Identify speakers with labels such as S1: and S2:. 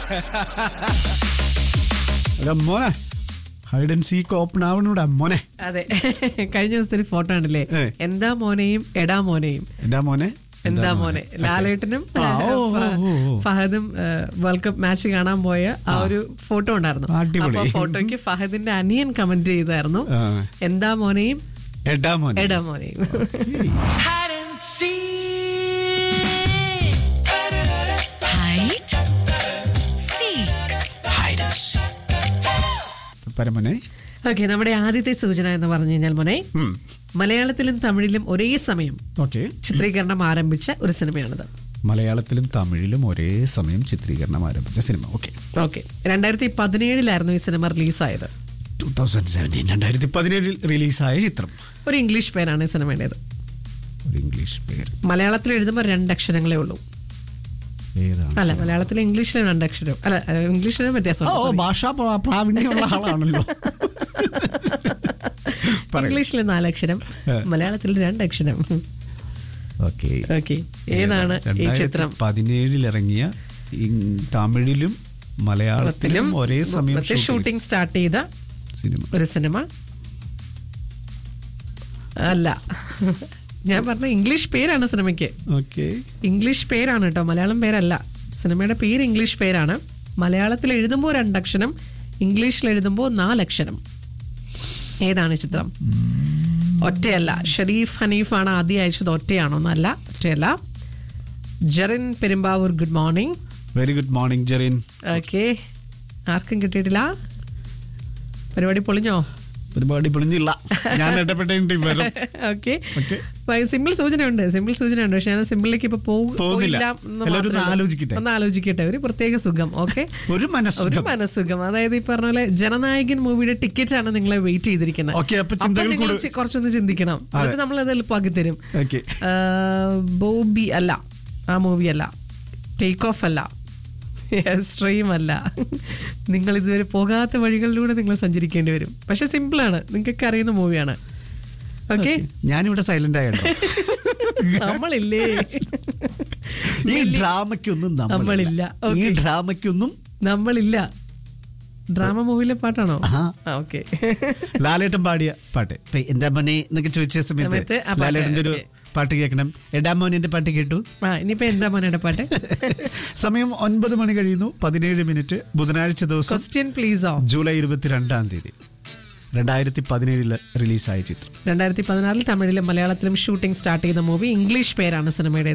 S1: എടാ മോനെ hide and seek open ആവണൂടാ മോനെ
S2: അതെ കഴിഞ്ഞ ദിവസത്തെ ഒരു ഫോട്ടോ ഉണ്ടല്ലേ
S1: ഏ.
S2: എന്താ മോനെയും എടാ മോനെയും
S1: എന്താ മോനെ
S2: എന്താ മോനെ ലാലേട്ടനും
S1: ആ, ഓ, ഓ,
S2: ഫ-
S1: ഓ, ഓ.
S2: ഫഹദും വേൾഡ് കപ്പ് മാച്ച് കാണാൻ പോയ ആ ഒരു ഫോട്ടോ ഉണ്ടായിരുന്നു
S1: അടിപൊളി.
S2: അപ്പൊ ഫോട്ടോയ്ക്ക് ഫഹദിന്റെ അനിയൻ കമന്റ് ചെയ്തായിരുന്നു
S1: ആ.
S2: എന്താ മോനെയും
S1: എടാ മോനെ
S2: എടാ മോനെയും
S3: Hide, seek.
S1: പരമോനെ
S2: ഓക്കെ നമ്മുടെ ആദ്യത്തെ സൂചന എന്ന് പറഞ്ഞു കഴിഞ്ഞാൽ മോനെ മലയാളത്തിലും തമിഴിലും ഒരേ സമയം
S1: ഓക്കെ
S2: ചിത്രീകരണം ആരംഭിച്ച ഒരു സിനിമയാണിത്
S1: മലയാളത്തിലും തമിഴിലും ഒരേ സമയം ചിത്രീകരണം ആരംഭിച്ച സിനിമ ഓക്കെ
S2: ഓക്കെ രണ്ടായിരത്തി പതിനേഴിലായിരുന്നു ഈ സിനിമ റിലീസായത്
S1: ടൂ തൗസൻഡ് സെവൻറ്റീൻ രണ്ടായിരത്തി പതിനേഴിൽ റിലീസായ ചിത്രം
S2: ഒരു ഇംഗ്ലീഷ് പേരാണ് ഈ സിനിമയുടേത്
S1: ഒരു ഇംഗ്ലീഷ് പേര്
S2: മലയാളത്തിൽ എഴുതുമ്പോൾ രണ്ടക്ഷരങ്ങളേ ഉള്ളൂ
S1: ഏതാണ്
S2: അല്ല മലയാളത്തിൽ ഇംഗ്ലീഷിലും രണ്ടക്ഷരം അല്ല അഹ് ഇംഗ്ലീഷിലും വ്യത്യാസം
S1: ഓ ഭാഷാ പ്ര- പ്രാവീണ്യമുള്ള ആളാണല്ലോ പറയൂ.
S2: ഇംഗ്ലീഷിൽ നാലക്ഷരം മലയാളത്തിൽ രണ്ടക്ഷരം
S1: ഓക്കെ
S2: ഓക്കെ ഏതാണ് ഈ ചിത്രം
S1: പതിനേഴിൽ ഇറങ്ങിയ ഇങ് തമിഴിലും മലയാളത്തിലും ഒരേ സമയം ഷൂട്ടിംഗ്
S2: ഷൂട്ടിംഗ് സ്റ്റാർട്ട് ചെയ്ത
S1: സിനിമ
S2: ഒരു സിനിമ അല്ല ഞാൻ പറഞ്ഞ ഇംഗ്ലീഷ് പേരാണ് സിനിമയ്ക്ക്
S1: ഓക്കെ
S2: ഇംഗ്ലീഷ് പേരാണ് കേട്ടോ മലയാളം പേരല്ല സിനിമയുടെ പേര് ഇംഗ്ലീഷ് പേരാണ് മലയാളത്തിൽ എഴുതുമ്പോൾ രണ്ടക്ഷരം ഇംഗ്ലീഷിൽ എഴുതുമ്പോൾ നാലക്ഷരം ഏതാണ് ഈ ചിത്രം ഒറ്റയല്ല ഷരീഫ് ഹനീഫാണ് ആദ്യം അയച്ചത് ഒറ്റയാണോ എന്നല്ല ഒറ്റയല്ല Jerin Perumbavoor good morning
S1: very good morning Jerin
S2: okay ആർക്കും കിട്ടിയിട്ടില്ല പരിപാടി പൊളിഞ്ഞോ
S1: പരിപാടി പൊളിഞ്ഞില്ല ഞാൻ ഇടപെട്ടേണ്ടി വരും
S2: ഓക്കെ
S1: Okay.
S2: സിമ്പിൾ സൂചനയുണ്ട് സിമ്പിൾ സൂചനയുണ്ട് പക്ഷെ ഞാൻ സിമ്പിളിലേക്ക് ഇപ്പൊ പോ-
S1: പോകുന്നില്ല.
S2: പോയില്ല എന്ന്
S1: എല്ലാവരും ഒന്ന്
S2: മാത്രമേ ഉള്ളൂ.
S1: ആലോചിക്കട്ടെ.
S2: ഒന്ന് ആലോചിക്കട്ടെ ഒരു പ്രത്യേക സുഖം ഓക്കെ
S1: ഒരു മനസ്സ്
S2: ഒരു മനസ്സുഖം അതായത് ഈ പറഞ്ഞ പോലെ ജനനായകൻ മൂവിയുടെ ടിക്കറ്റ് ആണ് നിങ്ങളെ വെയിറ്റ് ചെയ്തിരിക്കുന്നത്
S1: Okay, അപ്പൊ ചിന്തകൾ
S2: നിങ്ങൾ
S1: കൂടെ-
S2: ചി- കുറച്ചൊന്ന് ചിന്തിക്കണം എന്നിട്ട് നമ്മൾ അത് എളുപ്പമാക്കി തരും
S1: ഓക്കെ
S2: ആ, ബോബി അല്ല ആ മൂവി അല്ല ടേക്ക് ഓഫ് അല്ല സ്ട്രീം അല്ല നിങ്ങൾ ഇതുവരെ പോകാത്ത വഴികളിലൂടെ നിങ്ങൾ സഞ്ചരിക്കേണ്ടി വരും പക്ഷെ സിമ്പിളാണ് നിങ്ങൾക്കൊക്കെ അറിയുന്ന മൂവിയാണ് ഓക്കെ
S1: ഞാനിവിടെ സൈലന്റ് ആയിട്ടോ
S2: നമ്മളില്ലേ
S1: ഈ ഡ്രാമയ്ക്കൊന്നും
S2: നമ്മളില്ല.
S1: നമ്മളില്ല ഈ
S2: Okay.
S1: ഡ്രാമയ്ക്കൊന്നും
S2: നമ്മളില്ല ഡ്രാമ മൂവിയിലെ പാട്ടാണോ
S1: ആഹാ.
S2: ഓക്കെ
S1: ലാലേട്ടൻ പാടിയ പാട്ട് ഇപ്പൊ എന്താ മോനെ എന്നൊക്കെ ചോദിച്ച
S2: സമയത്ത്
S1: സമയത്ത്
S2: ആ പാട്ട്,
S1: ലാലേട്ടന്റെ ഒരു
S2: okay.
S1: പാട്ട് കേൾക്കണം എടാ മോനെ പാട്ട് കേട്ടു
S2: ആ ഇനിയിപ്പോ എന്താ മോനയുടെ പാട്ട്
S1: സമയം ഒൻപത് മണി കഴിയുന്നു പതിനേഴ് മിനിറ്റ് ബുധനാഴ്ച ദിവസം
S2: ക്വസ്റ്റ്യൻ പ്ലീസോ
S1: ജൂലൈ ഇരുപത്തിരണ്ടാം തീയതി രണ്ടായിരത്തി പതിനേഴില് റിലീസായ ചിത്രം
S2: രണ്ടായിരത്തി പതിനാറിൽ തമിഴിലും മലയാളത്തിലും ഷൂട്ടിംഗ് സ്റ്റാർട്ട് ചെയ്ത മൂവി ഇംഗ്ലീഷ് പേരാണ് സിനിമയുടെ